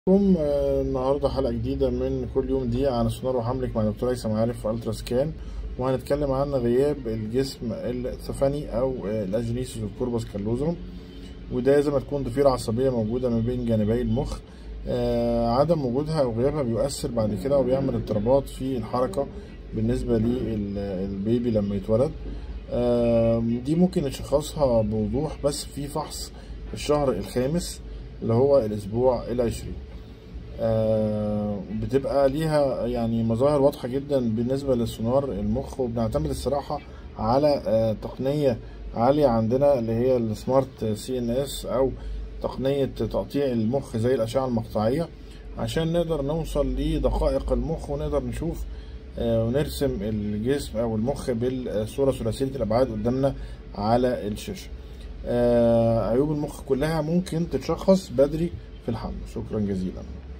بكم آه، النهارده حلقة جديدة من كل يوم دي عن السونار وحملك مع دكتور هيثم عارف في الترا سكان وهنتكلم عن غياب الجسم الثفني او آه، الاجنيسيس والكوربس كالوزوم وده زي ما تكون ضفيرة عصبية موجودة ما بين جانبي المخ آه، عدم وجودها او غيابها بيؤثر بعد كده وبيعمل اضطرابات في الحركة بالنسبة للبيبي لما يتولد آه، دي ممكن نشخصها بوضوح بس في فحص في الشهر الخامس اللي هو الاسبوع العشرين آه، بتبقى ليها يعني مظاهر واضحة جدا بالنسبة للسونار المخ وبنعتمد الصراحة على آه، تقنية عالية عندنا اللي هي السمارت سي ان اس او تقنية تقطيع المخ زي الأشعة المقطعية عشان نقدر نوصل لدقائق المخ ونقدر نشوف آه، ونرسم الجسم أو المخ بالصورة ثلاثية الأبعاد قدامنا على الشاشة آه، عيوب المخ كلها ممكن تتشخص بدري في الحمل شكرا جزيلا